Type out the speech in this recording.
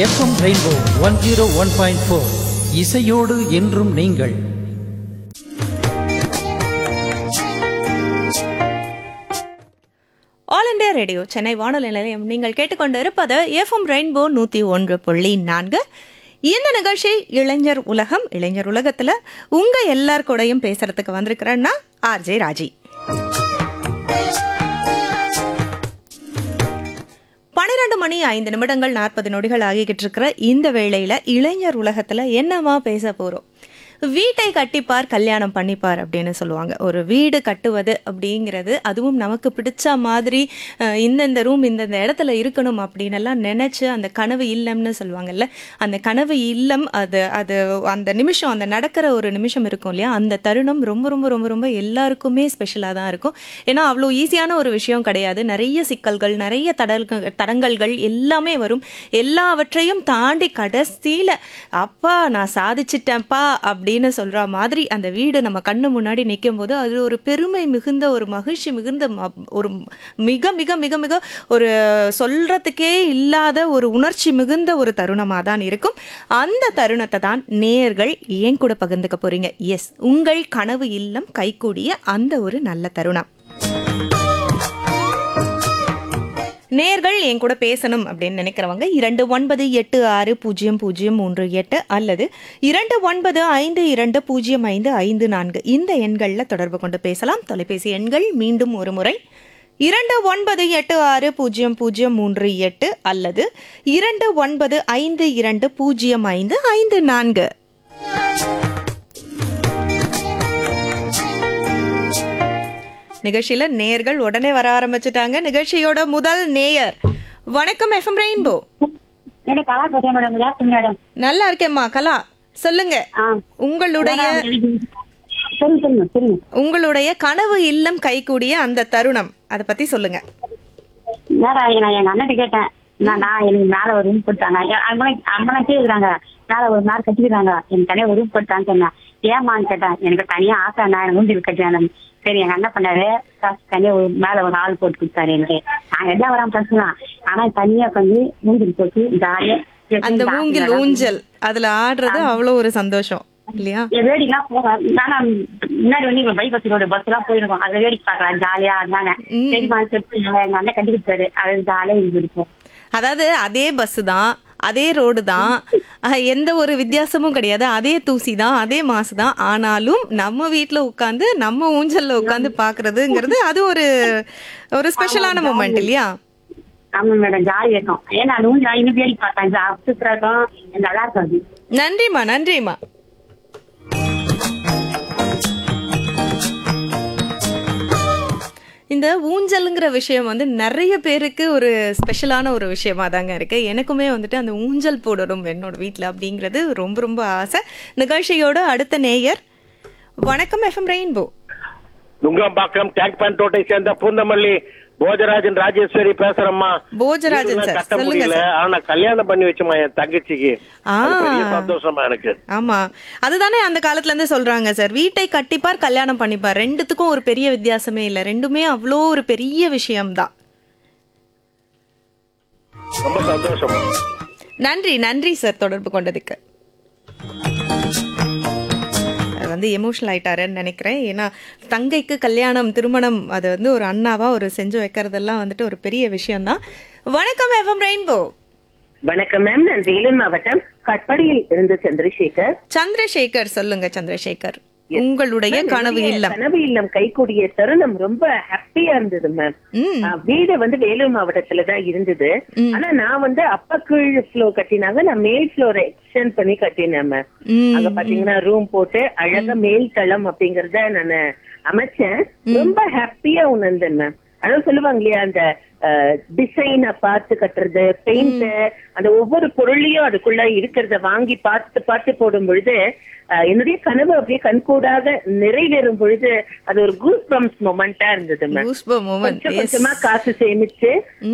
FM rainbow one zero one point four இசையோடு என்றும் நீங்கள் ஆல் இண்டியா ரேடியோ சென்னை வானொலி நிலையம் நீங்கள் கேட்டுக்கொண்டிருப்பது எஃப்எம் ரெயின்போ நூற்றி ஒன்று புள்ளி நான்கு இந்த நிகழ்ச்சி இளைஞர் உலகம் இளைஞர் உலகத்தில் உங்கள் எல்லார் கூடயும் பேசுறதுக்கு வந்திருக்கிறேன்னா ஆர்ஜே ராஜி பன்னிரெண்டு மணி ஐந்து நிமிடங்கள் நாற்பது நொடிகள் ஆகிக்கிட்டு இருக்கிற இந்த வேளையில் இளைஞர் உலகத்தில் என்னவா பேச போகிறோம் வீட்டை கட்டிப்பார் கல்யாணம் பண்ணிப்பார் அப்படின்னு சொல்லுவாங்க ஒரு வீடு கட்டுவது அப்படிங்கிறது அதுவும் நமக்கு பிடிச்ச மாதிரி அஹ், இந்தந்த ரூம் இந்தந்த இடத்துல இருக்கணும் அப்படின்னு எல்லாம் நினச்சி அந்த கனவு இல்லம்னு சொல்லுவாங்கல்ல அந்த கனவு இல்லம் அது அது அந்த நிமிஷம் அந்த நடக்கிற ஒரு நிமிஷம் இருக்கும் இல்லையா அந்த தருணம் ரொம்ப ரொம்ப ரொம்ப ரொம்ப எல்லாருக்குமே ஸ்பெஷலாக தான் இருக்கும் ஏன்னா அவ்வளோ ஈஸியான ஒரு விஷயம் கிடையாது நிறைய சிக்கல்கள் நிறைய தடல்கள் தடங்கல்கள் எல்லாமே வரும் எல்லாவற்றையும் தாண்டி கடைசியில் அப்பா நான் சாதிச்சிட்டேன்ப்பா அப்படின்னு சொல்கிற மாதிரி அந்த வீடு நம்ம கண்ணு முன்னாடி நிற்கும் போது அது ஒரு பெருமை மிகுந்த ஒரு மகிழ்ச்சி மிகுந்த ம- ஒரு மிக மிக மிக மிக ஒரு சொல்றதுக்கே இல்லாத ஒரு உணர்ச்சி மிகுந்த ஒரு தருணமாக தான் இருக்கும் அந்த தருணத்தை தான் நேயர்கள் ஏன் கூட பகிர்ந்துக்க போறீங்க எஸ் உங்கள் கனவு இல்லம் கைகூடிய அந்த ஒரு நல்ல தருணம் நேர்கள் என் கூட பேசணும் அப்படின்னு நினைக்கிறவங்க இரண்டு ஒன்பது எட்டு ஆறு பூஜ்ஜியம் பூஜ்ஜியம் மூன்று எட்டு அல்லது இரண்டு ஒன்பது ஐந்து இரண்டு பூஜ்ஜியம் ஐந்து ஐந்து நான்கு இந்த எண்களில் தொடர்பு கொண்டு பேசலாம் தொலைபேசி எண்கள் மீண்டும் ஒரு முறை இரண்டு ஒன்பது எட்டு ஆறு பூஜ்ஜியம் பூஜ்ஜியம் மூன்று எட்டு அல்லது இரண்டு ஒன்பது ஐந்து இரண்டு பூஜ்ஜியம் ஐந்து ஐந்து நான்கு நிகழ்ச்சியில நேயர்கள் உடனே வர ஆரம்பிச்சிட்டாங்க நிகழ்ச்சியோட முதல் நேயர் வணக்கம் எஃப்எம் ரெயின்போ மேடம் கலா பேசுறேன் மேடம் குட் ஆஃப்டர்நூன் மேடம் நல்லா இருக்கேம்மா கலா சொல்லுங்க ஆ உங்களுடைய சொல்லுங்க சொல்லுங்க சொல்லுங்க உங்களுடைய கனவு இல்லம் கைகூடிய அந்த தருணம் அதை பத்தி சொல்லுங்க நேரம் நான் எங்க அண்ணன் கேட்டேன் நான் நான் எனக்கு மேல ஒரு ரூம் போட்டாங்க அம்மனக்கே இருக்கிறாங்க மேல ஒரு நாள் கட்டிக்கிறாங்க எனக்கு தனியா ஒரு ரூம் போட்டான்னு சொன்னேன் ஏமான்னு கேட்டேன் எனக்கு தனியா ஆசை நான் எனக்கு மூஞ்சில் கட்டியானு சரி எங்க அண்ணன் பண்ணாரு காசு தனியா ஒரு மேல ஒரு ஆள் போட்டு கொடுத்தாரு எனக்கு நாங்க எல்லாம் வராம பிரச்சனை ஆனா தனியா வந்து மூஞ்சில் போட்டு ஜாலியா அந்த மூங்கில் ஊஞ்சல் அதுல ஆடுறது அவ்வளவு ஒரு சந்தோஷம் இல்லையா வேடிக்கைலாம் போவேன் நானா முன்னாடி வந்து இப்ப பைக் வசதியோட பஸ் எல்லாம் போயிருக்கோம் அதை வேடிக்கை பார்க்கலாம் ஜாலியா இருந்தாங்க ம். சரிமா சொல்லி எங்க அண்ணன் கட்டி கொடுத்தாரு அது ஜாலியா இருந்திருக்கும் அதாவது அதே பஸ் தான் அதே ரோடு தான் அஹ், எந்த ஒரு வித்தியாசமும் கிடையாது அதே தூசி தான் அதே மாசு தான் ஆனாலும் நம்ம வீட்டில் உட்காந்து நம்ம ஊஞ்சல்ல உட்காந்து பார்க்கறதுங்கிறது அது ஒரு ஒரு ஸ்பெஷலான மூமெண்ட் இல்லையா ஆமா மேடம் ஜாலியா இருக்கும் ஏன்னா அது வந்து இன்னும் வேடிக்கை பார்த்தேன் ஜா- சூப்பரா இருக்கும் நல்லா இருக்கும் அது நன்றிம்மா நன்றிம்மா இந்த ஊஞ்சலுங்கிற விஷயம் வந்து நிறைய பேருக்கு ஒரு ஸ்பெஷலான ஒரு விஷயமா தாங்க இருக்கு எனக்குமே வந்துட்டு அந்த ஊஞ்சல் போடணும் என்னோட வீட்டில் அப்படிங்கிறது ரொம்ப ரொம்ப ஆசை நிகழ்ச்சியோட அடுத்த நேயர் வணக்கம் எஃப்எம் ரெயின்போ நுங்கம்பாக்கம் டேக் பேண்டோட்டை சேர்ந்த பூந்தமல்லி போஜராஜன் ராஜேஸ்வரி பேசுறேம்மா போஜராஜன் வீடுலாம் சார் கட்ட சொல்லுங்க முடியல சார் ஆனா கல்யாணம் பண்ணி வச்சுமா என் தங்கச்சிக்கு ஆ. அது பெரிய சந்தோஷமா எனக்கு ஆமா அதுதானே அந்த காலத்துல இருந்து சொல்றாங்க சார் வீட்டை கட்டிப்பார் கல்யாணம் பண்ணிப்பார் ரெண்டுத்துக்கும் ஒரு பெரிய வித்தியாசமே இல்லை ரெண்டுமே அவ்வளோ ஒரு பெரிய விஷயம்தான் ரொம்ப சந்தோஷம் நன்றி நன்றி சார் தொடர்பு கொண்டதுக்கு அது வந்து எமோஷனல் ஆயிட்டாருன்னு நினைக்கிறேன் ஏன்னா தங்கைக்கு கல்யாணம் திருமணம் அது வந்து ஒரு அண்ணாவா ஒரு செஞ்சு வைக்கிறதெல்லாம் வந்துட்டு ஒரு பெரிய விஷயம்தான் வணக்கம் எஃப்எம் ரெயின்போ வணக்கம் மேம் நான் வேலூர் மாவட்டம் கட்படியில் இருந்து சந்திரசேகர் சந்திரசேகர் சொல்லுங்க சந்திரசேகர் உங்களுடைய மேம், கனவு என்னுடைய இல்லம் கனவு இல்லம் கைகூடிய தருணம் ரொம்ப ஹாப்பியா இருந்தது மேம் ம் ஆ, வீடு வந்து வேலூர் மாவட்டத்துல தான் இருந்தது ம். ஆனா நான் வந்து அப்ப கீழ் ஃப்ளோர் கட்டினாங்க நான் மேல் ஃப்ளோர் எக்ஸ்டெண்ட் பண்ணி கட்டினேன் மேம் ம் அங்க பாத்தீங்கன்னா ரூம் போட்டு அழகா மேல் தளம் அப்படிங்கறத நான் அமைச்சேன் ரொம்ப ஹாப்பியா உணர்ந்தேன் மேம் அதான் சொல்லுவாங்க இல்லையா அந்த டிசைனை பார்த்து கட்டுறது பெயிண்ட் அந்த ஒவ்வொரு பொருளையும் அதுக்குள்ள இருக்கிறத வாங்கி பார்த்து பார்த்து போடும் பொழுது அஹ், என்னுடைய கனவு அப்படியே கண்கூடாக நிறைவேறும் பொழுது அது ஒரு கூஸ் பம்ப்ஸ் மொமெண்டா இருந்தது மேம் கூஸ்போ மூமெண்ட் கொஞ்சம் கொஞ்சமா காசு சேமிச்சு